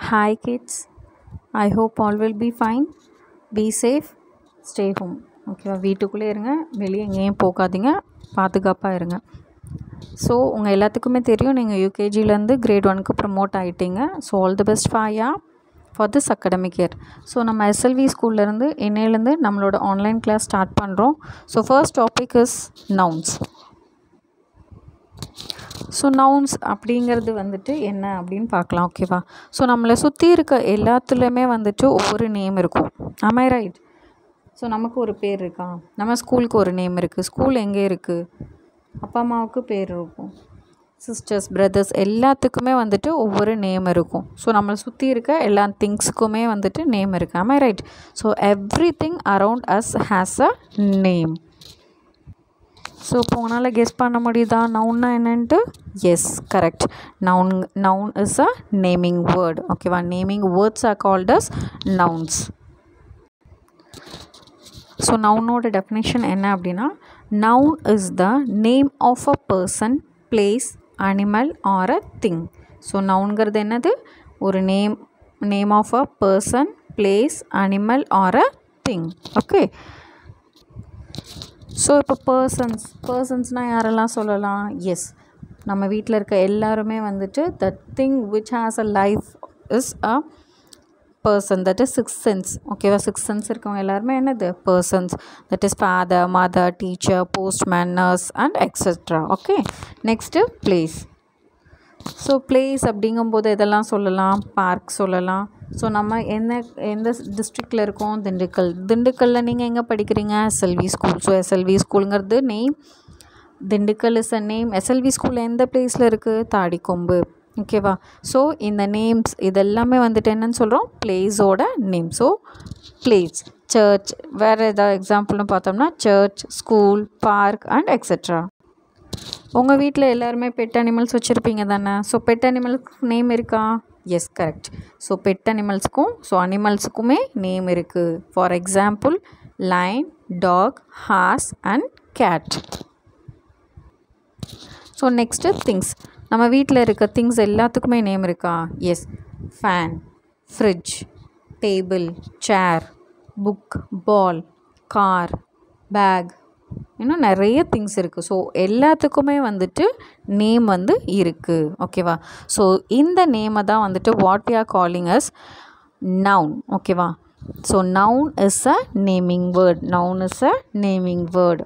Hi, kids. I hope all will be fine. Be safe. Stay home. ஓகேவா வீட்டுக்குள்ளே இருங்க வெளியே எங்கேயும் போகாதீங்க பாதுகாப்பாக இருங்க ஸோ உங்கள் எல்லாத்துக்குமே தெரியும் நீங்கள் யூகேஜிலேருந்து கிரேட் ஒனுக்கு ப்ரமோட் ஆகிட்டீங்க ஸோ ஆல் தி பெஸ்ட் ஃபாயா for this academic year so நம்ம எஸ்எல்வி ஸ்கூல்லேருந்து இன்னையிலேருந்து நம்மளோட ஆன்லைன் கிளாஸ் ஸ்டார்ட் பண்ணுறோம் so first topic is nouns so nouns அப்படிங்கிறது வந்துட்டு என்ன அப்படின்னு பார்க்கலாம் ஓகேவா ஸோ நம்மளை சுற்றி இருக்க எல்லாத்துலேயுமே வந்துட்டு ஒவ்வொரு நேம் இருக்கும் ஆமை ரைட் ஸோ நமக்கு ஒரு பேர் இருக்கா நம்ம ஸ்கூலுக்கு ஒரு நேம் இருக்குது ஸ்கூல் எங்கே இருக்குது அப்பா அம்மாவுக்கு பேர் இருக்கும் சிஸ்டர்ஸ் பிரதர்ஸ் எல்லாத்துக்குமே வந்துட்டு ஒவ்வொரு நேம் இருக்கும் ஸோ நம்மளை சுற்றி இருக்க எல்லா திங்ஸுக்குமே வந்துட்டு நேம் இருக்குது ஆமை right so everything around us has a name so இப்போ உங்களால் கெஸ் பண்ண முடியுதா நவுன்னா என்னன்ட்டு yes correct noun noun is a naming word ஓகேவா naming words are called as nouns so நவுனோட டெஃபினேஷன் என்ன அப்படின்னா noun is the name of a person place animal or a thing so நவுன்கிறது என்னது ஒரு name name of a person place animal or a thing okay so இப்போ persons பர்சன்ஸ்னால் யாரெல்லாம் சொல்லலாம் எஸ் நம்ம வீட்டில் இருக்க எல்லாருமே வந்துட்டு the thing which has a life is a person that is six sense ஓகேவா சிக்ஸ் சென்ஸ் இருக்கவங்க எல்லாருமே என்னது persons that is father mother teacher postman nurse and extra okay next place so place அப்படிங்கும்போது எதெல்லாம் சொல்லலாம் பார்க் சொல்லலாம் so நம்ம என்ன எந்த டிஸ்ட்ரிக்டில் இருக்கோம் திண்டுக்கல் திண்டுக்கல்லில் நீங்கள் எங்கே படிக்கிறீங்க எஸ்எல்வி ஸ்கூல் ஸோ எஸ்எல்வி ஸ்கூலுங்கிறது name Dindigul is a name SLV school எந்த பிளேஸில் இருக்குது தாடிக்கொம்பு ஓகேவா ஸோ இந்த நேம்ஸ் இதெல்லாமே வந்துட்டு என்னன்னு சொல்கிறோம் பிளேஸோட நேம் ஸோ பிளேஸ் சர்ச் வேறு ஏதாவது எக்ஸாம்பிள்னு பார்த்தோம்னா church school park and extra உங்கள் வீட்டில் எல்லாருமே பெட் அனிமல்ஸ் வச்சுருப்பீங்க தானே ஸோ பெட் அனிமலுக்கு நேம் இருக்கா எஸ் கரெக்ட் ஸோ பெட் அனிமல்ஸுக்கும் ஸோ அனிமல்ஸுக்குமே நேம் இருக்குது for example lion dog horse and cat so next things நம்ம வீட்டில் இருக்க திங்ஸ் எல்லாத்துக்குமே நேம் இருக்கா yes fan fridge table chair book ball car bag இன்னும் நிறைய திங்ஸ் இருக்குது ஸோ எல்லாத்துக்குமே வந்துட்டு நேம் வந்து இருக்குது ஓகேவா ஸோ இந்த நேமை தான் வந்துட்டு what we are calling as noun ஓகேவா so noun is a naming word noun is a naming word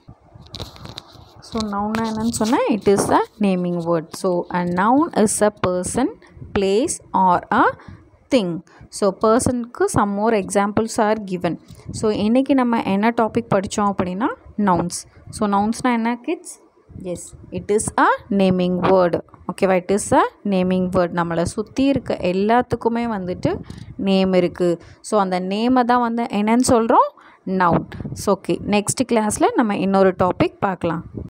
so நவுன்னா என்னன்னு சொன்னால் it is a naming word so a noun is a person place or a thing so பர்சனுக்கு some more examples are given so இன்றைக்கி நம்ம என்ன topic படித்தோம் அப்படின்னா nouns so நவுன்ஸ்னால் என்ன kids yes it is a naming word ஓகேவா it is a naming word நம்மளை சுற்றி இருக்க எல்லாத்துக்குமே வந்துட்டு நேம் இருக்குது ஸோ அந்த நேமை தான் வந்து என்னன்னு சொல்கிறோம் நவுன் ஸோ ஓகே நெக்ஸ்ட் கிளாஸில் நம்ம இன்னொரு டாபிக் பார்க்கலாம்